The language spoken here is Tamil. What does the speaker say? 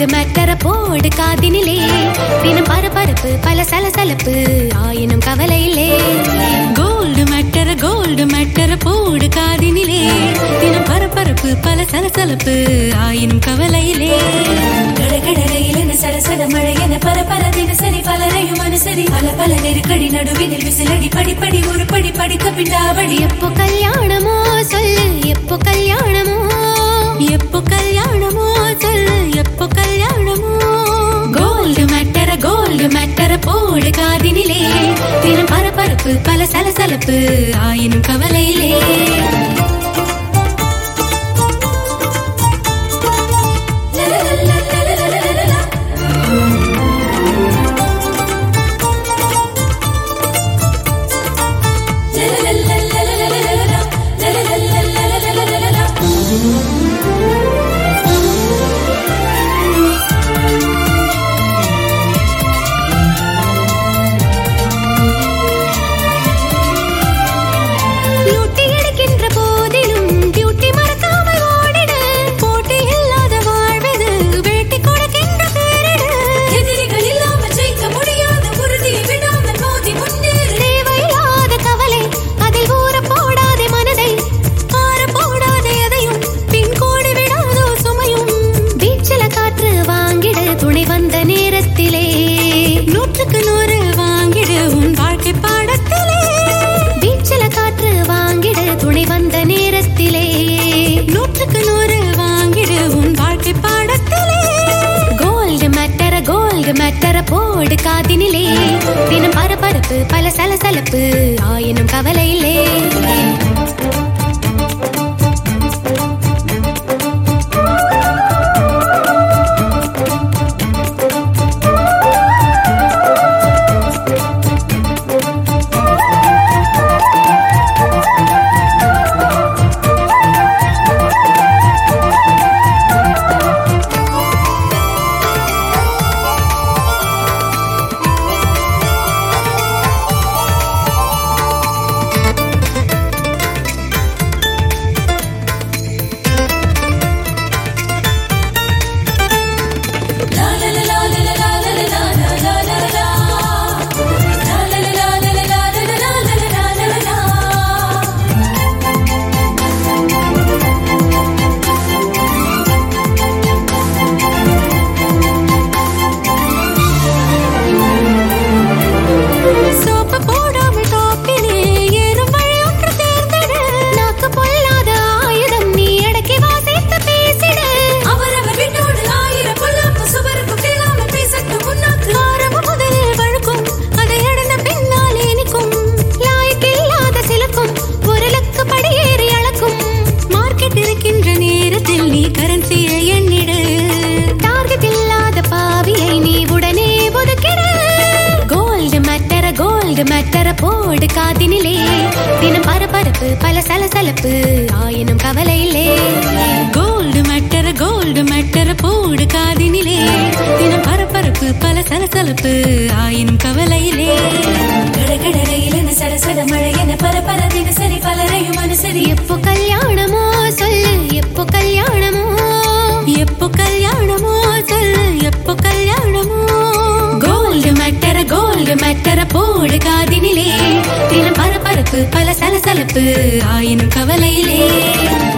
கோல்டு மேட்டர போடு காதினிலே தினம் பரபரப்பு பல சலசலப்பு ஆயினும் கவலையிலே கோல்டு மட்டர கோல்டு மட்டர போடு காதினிலே தினம் பரபரப்பு பல சலசலப்பு ஆயினும் கவலையிலே கடகடகையிலென சடசட மழையென பரபர தினசரி பலரையும் அனுசரி பல பல நெருக்கடி நடுவினில் விசிலடி படிப்படி ஒரு படி படித்த பிண்டாவடி எப்போ கல்யாணமோ சொல்லு எப்போ கல்யாணமோ எப்போ கல்யாணமோ சொல்லு எப்போ கல்யாணமோ கோல்டு மேட்டர கோல்டு மேட்டர போடு காதினிலே தினம் பரபரப்பு பல சலசலப்பு ஆயினும் கவலையிலே டியூட்டி எடுக்கின்ற போதிலும் டியூட்டி மறக்காமல் ஓடிடு போட்டி இல்லாத வாழ்வது வேட்டி கொடுக்கின்ற பேரிடு எதிரிகள் இல்லாம ஜெயிக்க முடியாத உறுதியை விடாமல் மோதி முன்னேறு தேவையில்லாத கவலை அதில் ஊற போடாதே மனதை ஆற போடாத எதையும் பின் கோடி விடாதோ சுமையும் வீச்சில காற்று வாங்கிடு துணை வந்த நேரத்திலே நூற்றுக்கு நூறு வாங்கிடு உன் வாழ்க்கை பாடத்திலே வீச்சில காற்று வாங்கிடு துணை வந்த நேரத்திலே நூற்றுக்கு நூறு வாங்கிடு உன் வாழ்க்கை பாடத்திலே கோல்டு மட்டர கோல்டு மட்டர போடு காதினிலே தினம் பரபரப்பு பல சலசலப்பு ஆயினும் கவலையிலே சோப்பு போடாமல் டாப்பிலே ஏறும் வழி ஒன்று தேர்ந்தெடு நாக்கு பொல்லாத ஆயுதம் நீ அடக்கி வாசித்து பேசிடு அவரவர் விட்டோடு ஆயிரம் பொல்லாப்பு சுவருக்கு கிள்ளாமல் பேசட்டும் முன்னாக்கு ஆரம்ப முதலில் வழுக்கும் அதை அடைந்த பின்னாலே நிற்கும் லாய்க்கில்லாத சிலக்கும் ஒரு லக்கு படியேறி அளக்கும் மார்க்கெட் இருக்கின்ற நேரத்தில் நீ கரன்சியை எண்ணிடு டார்கெட் இல்லாத பாவியை நீ உடனே ஒதுக்கிடு கோல்டு மட்டர கோல்டு மட்டர போடு காதினிலே தினம் பரபரப்பு பல சலசலப்பு ஆயினும் கவலையிலே கோல்டு மட்டர கோல்டு மட்டர போடு காதினிலே தினம் பரபரப்பு பல சலசலப்பு ஆயினும் கவலையிலே கடகடகையிலென சடசட மழையென பரபர தினசரி பலரையும் அனுசரி எப்போ கல்யாணமோ சொல்லு எப்போ கல்யாணமோ எப்போ கல்யாணமோ சொல்லு எப்போ கல்யாணமோ கோல்டு மட்டர கோல்டு மட்டர போடு காதினிலே தினம் பரபரப்பு பல சலசலப்பு ஆயினும் கவலையிலே